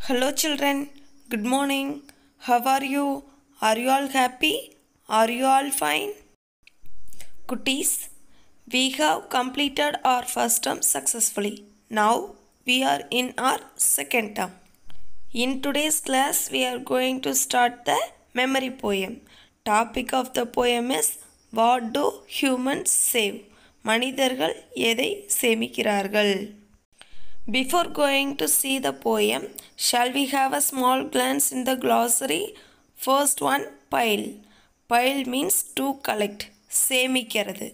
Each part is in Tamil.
Hello, children. Good morning. How are you? Are you all happy? Are you all fine? Kutis, we have completed our first term successfully. Now we are in our second term. In today's class, we are going to start the memory poem. Topic of the poem is What do humans save? மனிதர்கள் எதை சேமிக்கிறார்கள் Before going to see the poem, shall we have a small glance in the glossary? First one, pile. Pile means to collect, சேமிக்கிறது.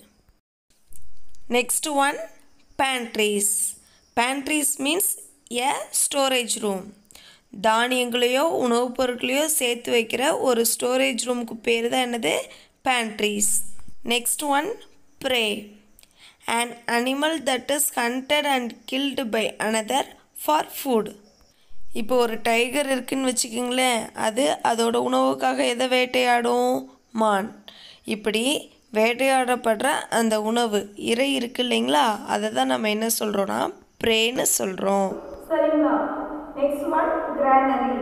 Next one, pantries. Pantries means a storage room. தானியங்களையோ உணவுப் பொருட்களையோ சேர்த்து வைக்கிற ஒரு ஸ்டோரேஜ் ரூமுக்கு பேர் தான் என்னது pantries next one prey an animal that is hunted and killed by another for food இப்போ ஒரு டைகர் இருக்குன்னு வச்சுக்கிங்களேன் அது அதோட உணவுக்காக எதை வேட்டையாடும் மான் இப்படி வேட்டையாடப்படுற அந்த உணவு இறை இருக்கு இல்லைங்களா அதை தான் நம்ம என்ன சொல்கிறோன்னா ப்ரேன்னு சொல்கிறோம் சரிங்களா next one granary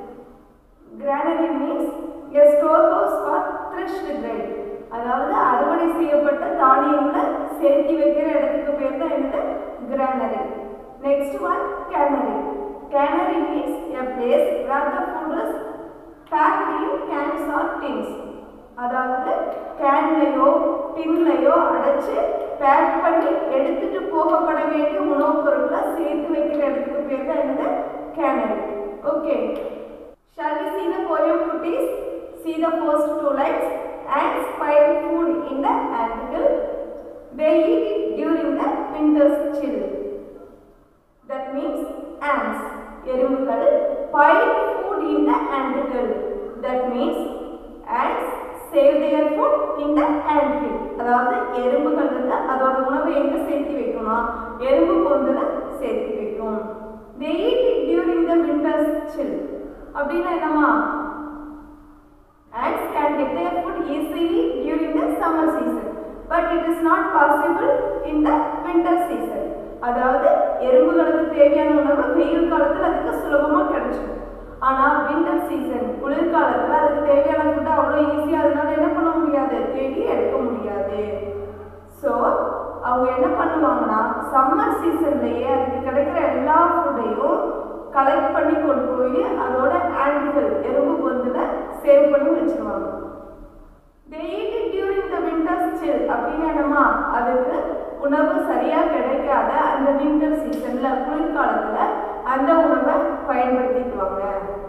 granary means a store house for threshed grain அதாவது அறுவடை செய்யப்பட்ட தானியங்களை சேர்த்து வைக்கிற இடத்துக்கு பேர் தான் என்னது granary next one cannery cannery means a place where the food is packed in cans or tins அதாவது கேன்லையோ டின்லையோ அடைச்சு பேக் பண்ணி எடுத்துட்டு போகப்பட வேண்டிய உணவுப் பொருட்களை சேர்த்து வைக்கிற இடத்துக்கு பேர் தான் என்னது cannery okay Shall we see the poem cuties? See the first two lines. Ants find food in the anthill. They eat it during the winter's chill. That means ants. எறும்புகள் find food in the anthill. That means ants save their food in the anthill. அதாவது எறும்புகள் வந்து அதோட உணவை எங்க சேர்த்து வைக்கும்னா எறும்பு பொந்துல சேர்த்து வைக்கும் they eat it during the winter's chill அப்படின்னா என்னமா ants can get their food easily during the summer season but it is not possible in the winter season அதாவது எறும்புகளுக்கு தேவையான உணவு வெயில் காலத்துல அதுக்கு சுலபமா கிடைச்சிடும் ஆனா வின்டர் சீசன் குளிர்காலத்துல அதுக்கு தேவையான ஃபுட் அவ்வளோ ஈஸியா அதனால என்ன பண்ண முடியாது தேடி எடுக்க முடியாது ஸோ அவங்க என்ன பண்ணுவாங்கன்னா சம்மர் சீசன்லயே அதுக்கு கிடைக்கிற எல்லா ஃபுட்டையும் கலெக்ட் பண்ணி கொண்டு போய் அதோட ஆண்டிகள் எறும்பு பொந்துல சேவ் பண்ணி வச்சிருவாங்க they eat it during the winter chill அப்படின்னு என்னமா அதுக்கு உணவு சரியா கிடைக்காத அந்த வின்டர் சீசன்ல குளிர்காலத்துல அந்த உணவை பயன்படுத்திக்குவாங்க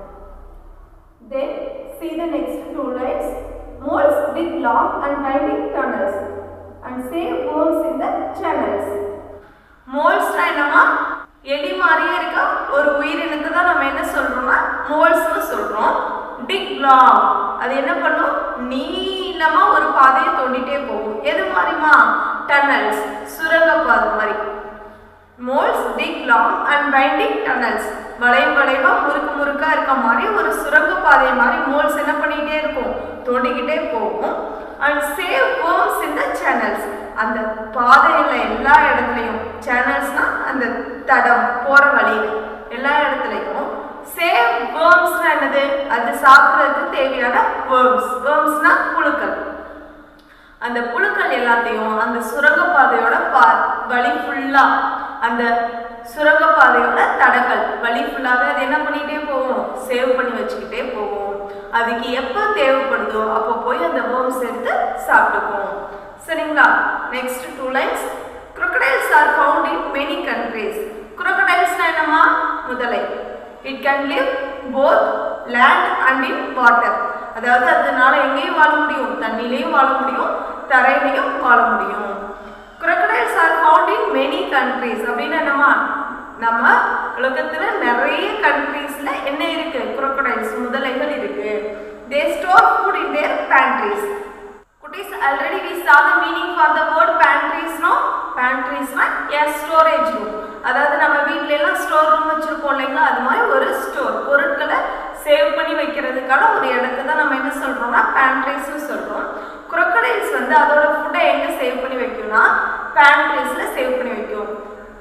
then see the next two lines moles dig long and winding tunnels and save worms in the channels மோல்ஸ்னா என்னமா எலி மாதிரியே இருக்க ஒரு உயிரினத்தை தான் நம்ம என்ன சொல்றோம்னா மோல்ஸ்னு சொல்றோம் டிக் லாங் அது என்ன பண்ணும் நீளமா ஒரு பாதையை தோண்டிட்டே போகும் எது மாதிரிமா டனல்ஸ் சுரங்கப்பாதை மாதிரி moles dig long and winding tunnels வளைவு வளைவா முறுக்கு முறுக்கா இருக்க மாதிரி ஒரு சுரங்கப்பாதை மாதிரி மோல்ஸ் என்ன பண்ணிக்கிட்டே இருக்கும் தோண்டிக்கிட்டே போகும் and save worms in the channels அந்த பாதையில் எல்லா இடத்துலையும் சேனல்ஸ்னா அந்த தடம் போற வழியில் எல்லா இடத்துலையும் சேவ் வேர்ம்ஸ்னா என்னது அது சாப்பிட்றதுக்கு தேவையான வேர்ம்ஸ் வேர்ம்ஸ்னா புழுக்கள் அந்த புழுக்கள் எல்லாத்தையும் அந்த சுரங்கப்பாதையோட பா வழி ஃபுல்லா அந்த சுரங்கப்பாதையோட தடங்கள் வழி ஃபுல்லாவே அது என்ன பண்ணிட்டே போகும் சேவ் பண்ணி வச்சுக்கிட்டே போகும் அதுக்கு எப்போ தேவைப்படுதோ அப்போ போய் அந்த வேர்ம்ஸ் எடுத்து சாப்பிட்டுக்கும் சரிங்களா next two lines crocodiles are found in many countries crocodilesனா என்னமா முதலை it can live both land and in water அதாவது அதனால எங்கேயும் வாழ முடியும் தண்ணிலையும் வாழ முடியும் தரையிலையும் வாழ முடியும் crocodiles are found in many countries அப்படின்னா என்னமா நம்ம உலகத்துல நிறைய கண்ட்ரீஸ்ல என்ன இருக்கு crocodiles முதலைகள் இருக்கு தே store food in their pantries குட்டீஸ் already we saw the meaning for the word pantries no பேண்ட்ரிஸ்னா ஏ ஸ்டோரேஜ் ரூம் அதாவது நம்ம வீட்ல எல்லாம் ஸ்டோர் ரூம் வச்சிருப்போம் இல்லைங்களா அது மாதிரி ஒரு ஸ்டோர் பொருட்களை சேவ் பண்ணி வைக்கிறதுக்கான ஒரு இடத்த தான் நம்ம என்ன சொல்றோம்னா பேண்ட்ரிஸ்னு சொல்றோம் crocodiles வந்து அதோட ஃபுட்டை எங்க சேவ் பண்ணி வைக்கும்னா பேண்ட்ரிஸ்ல சேவ் பண்ணி வைக்கும்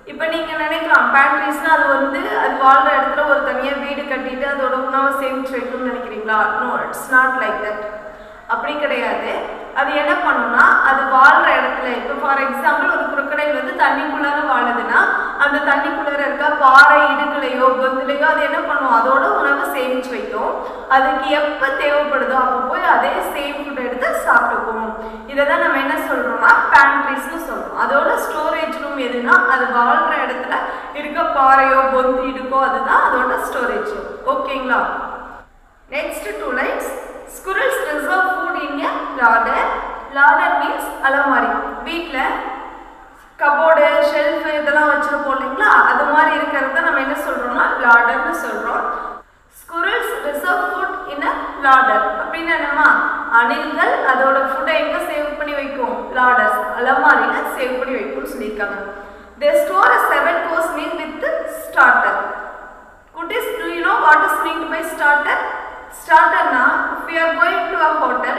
இப்போ நீங்கள் நினைக்கலாம் பேண்ட்ரிஸ்னால் அது வந்து அது வாழ்கிற இடத்துல ஒரு தனியாக வீடு கட்டிட்டு அதோட உணவை சேமிச்சு வைக்கணும்னு நினைக்கிறீங்களா no it's not like that அப்படி கிடையாது அது என்ன பண்ணும்னா அது வாழ்கிற இடத்துல இப்போ ஃபார் எக்ஸாம்பிள் ஒரு குறுக்கடையில் வந்து தண்ணிக்குள்ளார வாழுதுன்னா அந்த தண்ணிக்குள்ளார இருக்க பாறை இடுக்களையோ பொந்துலையோ அது என்ன பண்ணும் அதோட உணவை சேமிச்சு வைக்கும் அதுக்கு எப்போ தேவைப்படுதோ அப்போ போய் அதே சேம் ஃபுட் எடுத்து சாப்பிட்டுக்கும் இதை தான் நம்ம என்ன சொல்கிறோம்னா பேண்ட்ரிஸ்னு சொல்கிறோம் அதோட ஸ்டோரேஜ் ரூம் எதுனா அது வாழ்கிற இடத்துல இருக்க பாறையோ பொந்து இடுக்கோ அதுதான் அதோட ஸ்டோரேஜ் ரூம் ஓகேங்களா next two lines squirrels reserve food in a larder larder means அலமாரி வீட்டில் கபோர்டு ஷெல்ஃபு இதெல்லாம் வச்சுருப்போம் இல்லைங்களா அது மாதிரி இருக்கிறத நம்ம என்ன சொல்கிறோம்னா லாடர்னு சொல்கிறோம் squirrels reserve food in a larder அப்படின்னு என்னமா அணில்கள் அதோட ஃபுட்டை எங்கே சேவ் பண்ணி வைக்கும் லாடர்ஸ் அலமாரியில் சேவ் பண்ணி வைக்கும்னு சொல்லியிருக்காங்க they store a seven course meal with starter Kutis, do you know what is meant by starter? Starter na, if we are going to a hotel,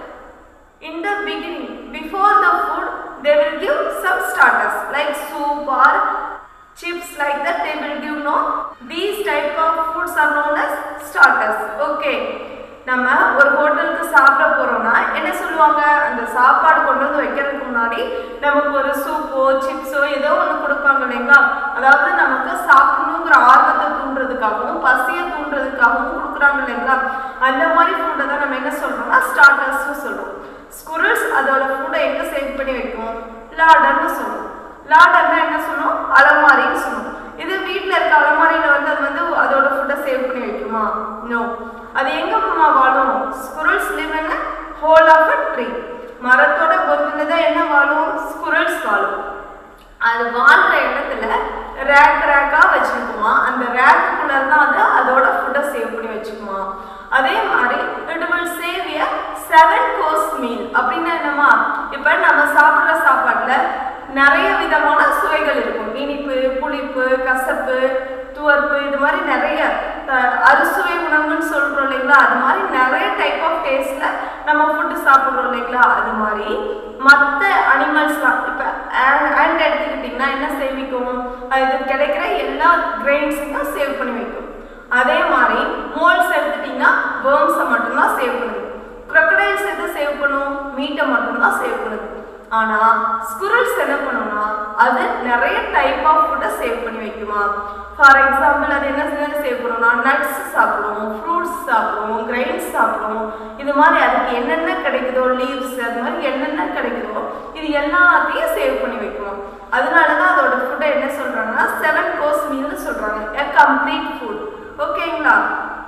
in the beginning, before the food, they will give some starters like soup or chips like that. They will give no. These type of foods are known as starters. Okay. நம்ம ஒரு ஹோட்டலுக்கு சாப்பிட போறோம்னா என்ன சொல்லுவாங்க அந்த சாப்பாடு கொண்டு வந்து வைக்கிறதுக்கு முன்னாடி நமக்கு ஒரு சூப்போ சிப்ஸோ ஏதோ ஒன்று கொடுப்பாங்க இல்லைங்களா அதாவது நமக்கு சாப்பிடணுங்கிற ஆர்வத்தை தூண்டுறதுக்காகவும் பசியை தூண்டுறதுக்காகவும் கொடுக்குறாங்க இல்லைங்களா அந்த மாதிரி ஃபுட்டை தான் நம்ம என்ன சொல்றோம்னா ஸ்டார்டர்ஸ்னு சொல்றோம் ஸ்குரல்ஸ் அதோட ஃபுட்டை எங்க சேவ் பண்ணி வைக்கும் லாடர்னு சொல்லுவோம் லாடர்னா என்ன சொல்லுவோம் அலமாரின்னு சொல்லுவோம் இது வீட்டில் இருக்க அலமாரியில் வந்து அது வந்து அதோட ஃபுட்டை சேவ் பண்ணி வைக்குமா நோ அது எங்கம்மா வாழும் squirrels live in hole of a tree மரத்தோட பொந்துல தான் என்ன வாழும் ஸ்குரல்ஸ் வாழும் அது வாழ்ற இடத்துல ரேக் ரேக்கா வச்சிருக்குமா அந்த ரேக்குக்குள்ள தான் அது அதோட ஃபுட்டை சேவ் பண்ணி வச்சுக்குமா அதே மாதிரி it will save a seven course meal அப்படின்னா என்னமா இப்போ நம்ம சாப்பிட்ற சாப்பாட்டில் நிறைய விதமான சுவைகள் இருக்கும் இனிப்பு புளிப்பு கசப்பு துவர்ப்பு இது மாதிரி நிறைய அஹ், அறுசுவை உணவுன்னு சொல்கிறோம் இல்லைங்களா அது மாதிரி நிறைய டைப் ஆஃப் டேஸ்ட்டில் நம்ம ஃபுட்டு சாப்பிட்றோம் இல்லைங்களா அது மாதிரி மற்ற அனிமல்ஸ்லாம் இப்போ ஆண்ட் எடுத்துக்கிட்டிங்கன்னா என்ன சேமிக்கும் அது கிடைக்கிற எல்லா கிரெயின்ஸையும் சேவ் பண்ணி வைக்கும் அதே மாதிரி மோல்ஸ் எடுத்துட்டிங்கன்னா வேர்ம்ஸை மட்டும்தான் சேவ் பண்ணுது crocodiles எதை சேவ் பண்ணும் மீட்டை மட்டும்தான் சேவ் பண்ணுது ஆனால் ஸ்குரல்ஸ் என்ன பண்ணும்னா அது நிறைய டைப் ஆஃப் ஃபுட்டை சேவ் பண்ணி வைக்குமா ஃபார் எக்ஸாம்பிள் அது என்ன சேவ் பண்ணும்னா நட்ஸ் சாப்பிடும் ஃப்ரூட்ஸ் சாப்பிடும் கிரெயின்ஸ் சாப்பிடும் இது மாதிரி அதுக்கு என்னென்ன கிடைக்குதோ லீவ்ஸ் அது மாதிரி என்னென்ன கிடைக்குதோ இது எல்லாத்தையும் சேவ் பண்ணி வைக்கும் அதனால தான் அதோட ஃபுட்டை என்ன சொல்கிறாங்கன்னா செவன் கோர்ஸ் மீல்னு சொல்கிறாங்க எ கம்ப்ளீட் ஃபுட் ஓகேங்களா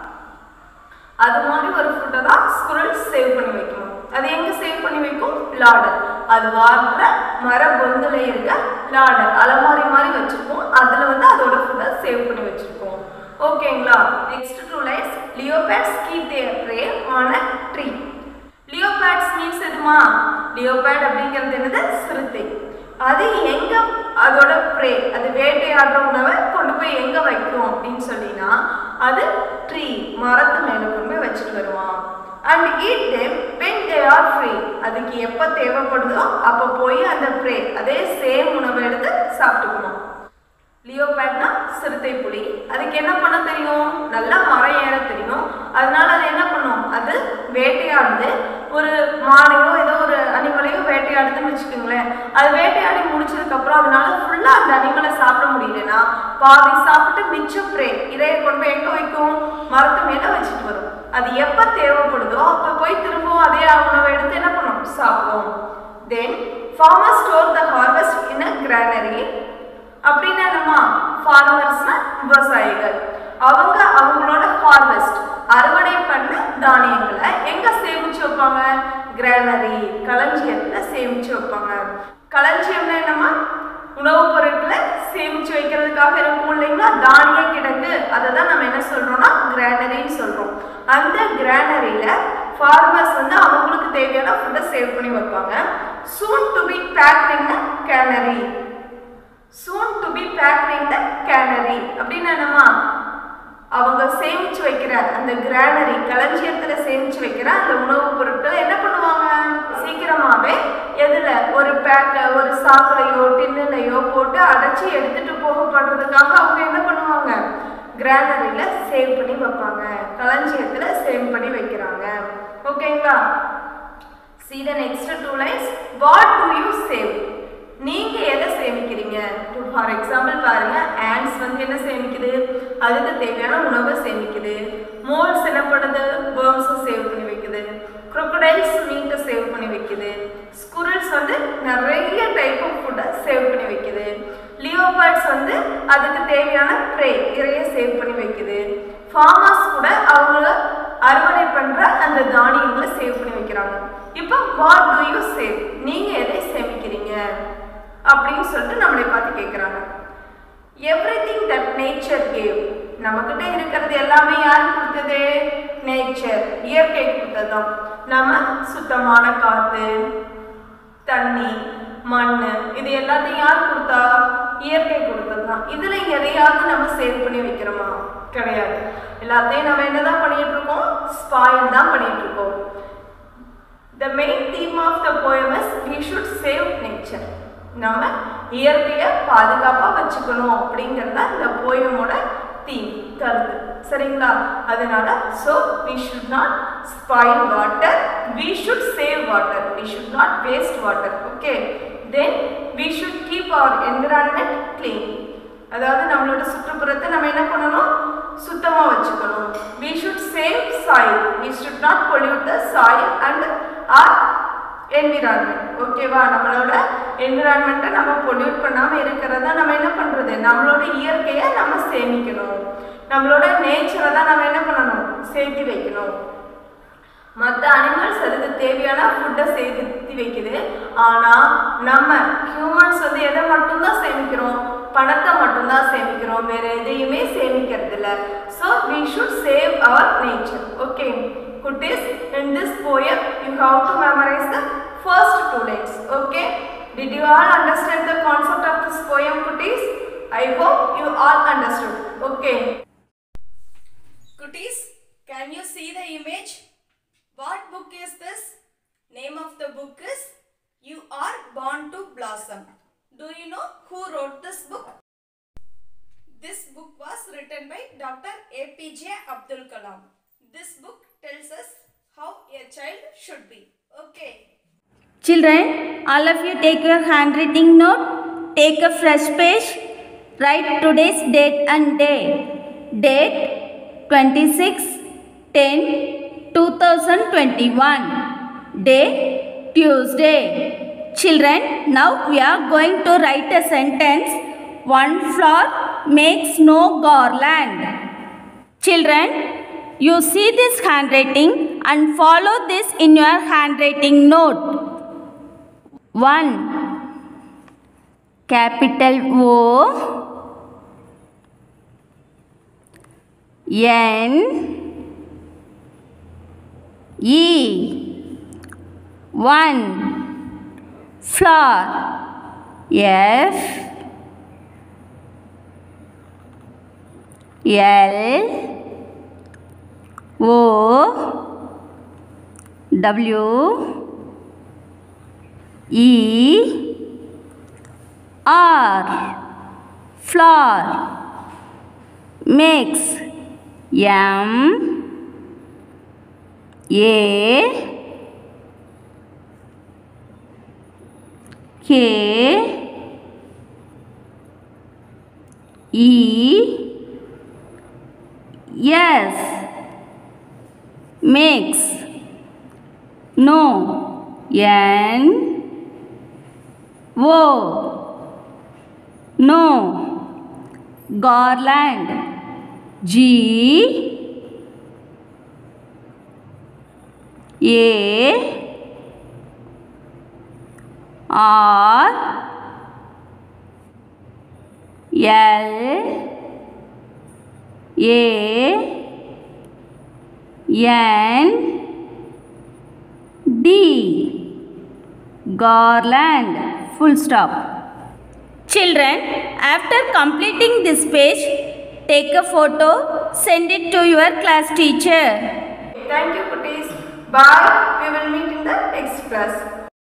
அது மாதிரி ஒரு ஃபுட்டை தான் ஸ்குரல்ஸ் சேவ் பண்ணி வைக்கணும் அது எங்க சேவ் பண்ணி வைக்கும் லாடர் அது வாழ்ற மர பொந்துல இருக்க லாடர் அலமாரி மாதிரி வச்சிருக்கோம் அதுல வந்து அதோட ஃபுட்டை சேவ் பண்ணி வச்சிருக்கோம் ஓகேங்களா next two lines leopards keep their prey on a tree leopards means எதுமா லியோபேட் அப்படிங்கிறது என்னது சிறுத்தை அது எங்க அதோட ப்ரே அது வேட்டையாடுற உணவை கொண்டு போய் எங்க வைக்கும் அப்படின்னு சொல்லினா அது ட்ரீ மரத்து மேல கொண்டு போய் வச்சுட்டு வருவான் and eat them when they are free அதுக்கு எப்போ தேவைப்படுதோ அப்போ போய் அந்த ப்ரே அதே சேம் உணவை எடுத்து சாப்பிட்டுக்குமா லியோபேட்னா சிறுத்தை புலி அதுக்கு என்ன பண்ண தெரியும் நல்லா மரம் ஏற தெரியும் அதனால அது என்ன பண்ணும் அது வேட்டையாடுது ஒரு மானையோ ஏதோ ஒரு அனிமலையோ வேட்டையாடுதுன்னு வச்சுக்கோங்களேன் அது வேட்டையாடி முடிச்சதுக்கப்புறம் அதனால ஃபுல்லாக அந்த அனிமலை சாப்பிட முடியலன்னா பாதி சாப்பிட்டு மிச்சம் ப்ரே இதைய கொண்டு போய் எங்கே வைக்கும் மரத்து மேலே வச்சுட்டு வரும் அது எப்போ தேவைப்படுதோ அப்போ போய் திரும்பவும் அதே உணவை எடுத்து என்ன பண்ணும் சாப்பிடும் then farmer store the harvest in a granary அப்படின்னா என்னம்மா ஃபார்மர்ஸ்னா விவசாயிகள் அவங்க அவங்களோட ஹார்வெஸ்ட் அறுவடை பண்ண தானியங்களை எங்க சேமிச்சு வைப்பாங்க கிரானரி களஞ்சியத்துல சேமிச்சு வைப்பாங்க களஞ்சியம்னா என்னம்மா உணவுப் பொருட்களை சேமிச்சு வைக்கிறதுக்காக இருக்கும் இல்லைங்களா தானிய கிடங்கு அதை தான் நம்ம என்ன சொல்றோம்னா கிரானரின்னு சொல்றோம் அந்த கிரானரியில ஃபார்மர்ஸ் வந்து அவங்களுக்கு தேவையான ஃபுட்டை சேவ் பண்ணி வைப்பாங்க soon to be packed in cannery soon to be packed in the cannery அப்படின்னா என்னம்மா அவங்க சேமிச்சு வைக்கிற அந்த கிரானரி களஞ்சியத்துல சேமிச்சு வைக்கிற அந்த உணவுப் பொருட்களை என்ன பண்ணுவாங்க சீக்கிரமாவே எதுல ஒரு பேக்க ஒரு சாக்குலையோ டின்னுலையோ போட்டு அடைச்சி எடுத்துட்டு போக பண்றதுக்காக அவங்க என்ன பண்ணுவாங்க கிரானரியில சேவ் பண்ணி வைப்பாங்க களஞ்சியத்துல சேவ் பண்ணி வைக்கிறாங்க ஓகேங்களா see the next two lines what do you save நீங்க எதை சேமிக்கிறீங்க ஃபார் எக்ஸாம்பிள் பாருங்க ants வந்து என்ன சேமிக்குது அதுக்கு தேவையான உணவை சேமிக்குது மோல்ஸ் என்ன பண்ணுது worms சேவ் பண்ணி வைக்குது crocodiles மீட்டை சேவ் பண்ணி வைக்குது ஸ்குரல்ஸ் வந்து நிறைய டைப் ஆஃப் ஃபுட்டை சேவ் பண்ணி வைக்குது லியோபர்ட்ஸ் வந்து அதுக்கு தேவையான ப்ரே இறைய சேவ் பண்ணி வைக்குது ஃபார்மர்ஸ் கூட அவங்க அறுவடை பண்ற அந்த தானியங்களை சேவ் பண்ணி வைக்கிறாங்க இப்போ வாட் டு யூ சேவ் நீங்க எதை சேமிக்கிறீங்க அப்படின்னு சொல்லிட்டு நம்மளை பார்த்து கேட்குறாங்க everything that nature gave நம்மக்கிட்ட இருக்கிறது எல்லாமே யார் கொடுத்தது நேச்சர் இயற்கை கொடுத்ததுதான் நம்ம சுத்தமான காத்து தண்ணி மண் இது எல்லாத்தையும் யார் கொடுத்தா இயற்கை கொடுத்ததுதான் இதுல எதையாவது நம்ம சேவ் பண்ணி வைக்கிறோமா கிடையாது எல்லாத்தையும் நம்ம என்னதான் பண்ணிட்டு இருக்கோம் ஸ்பாயில் தான் பண்ணிட்டு இருக்கோம் the main theme of the poem is we should save nature நம்ம இயற்கையை பாதுகாப்பாக வச்சுக்கணும் அப்படிங்கிறது இந்த போயமோட தீம் கருத்து சரிங்களா அதனால so we should not spoil water we should save water we should not waste water okay then we should keep our environment clean அதாவது நம்மளோட சுற்றுப்புறத்தை நம்ம என்ன பண்ணணும் சுத்தமாக வச்சுக்கணும் we should save soil we should not pollute the soil and our environment ஓகேவா நம்மளோட என்விரான்மெண்ட்டை நம்ம பொல்யூட் பண்ணாமல் இருக்கிறத நம்ம என்ன பண்ணுறது நம்மளோட இயற்கையை நம்ம சேமிக்கணும் நம்மளோட நேச்சரை தான் நம்ம என்ன பண்ணணும் சேர்த்து வைக்கணும் மற்ற அனிமல்ஸ் அதுக்கு தேவையான ஃபுட்டை சேர்த்து வைக்குது ஆனால் நம்ம ஹியூமன்ஸ் வந்து எதை மட்டும்தான் சேமிக்கிறோம் பணத்தை மட்டும்தான் சேமிக்கிறோம் வேற எதையுமே சேமிக்கிறது இல்லை so we should save our nature okay குட்டீஸ் in this poem you have to memorize the first two lines okay did you all understand the concept of this poem kutis i hope you all understood okay Kutis, can you see the image? What book is this? Name of the book is You Are Born to Blossom. Do you know who wrote this book? This book was written by Dr. APJ Abdul Kalam. This book tells us how a child should be. Okay. Children, all of you take your handwriting note, take a fresh page, write today's date and day. Date 26 10 2021. Day Tuesday. Children, now we are going to write a sentence. One flower makes no garland. Children, you see this handwriting and follow this in your handwriting note. 1. Capital O N E 1. Flower F L O W E R flower mix M A K E S mix no N O no garland G A R L A N D garland full stop children after completing this page take a photo, send it to your class teacher. Thank you, Kutis. Bye. We will meet in the next class.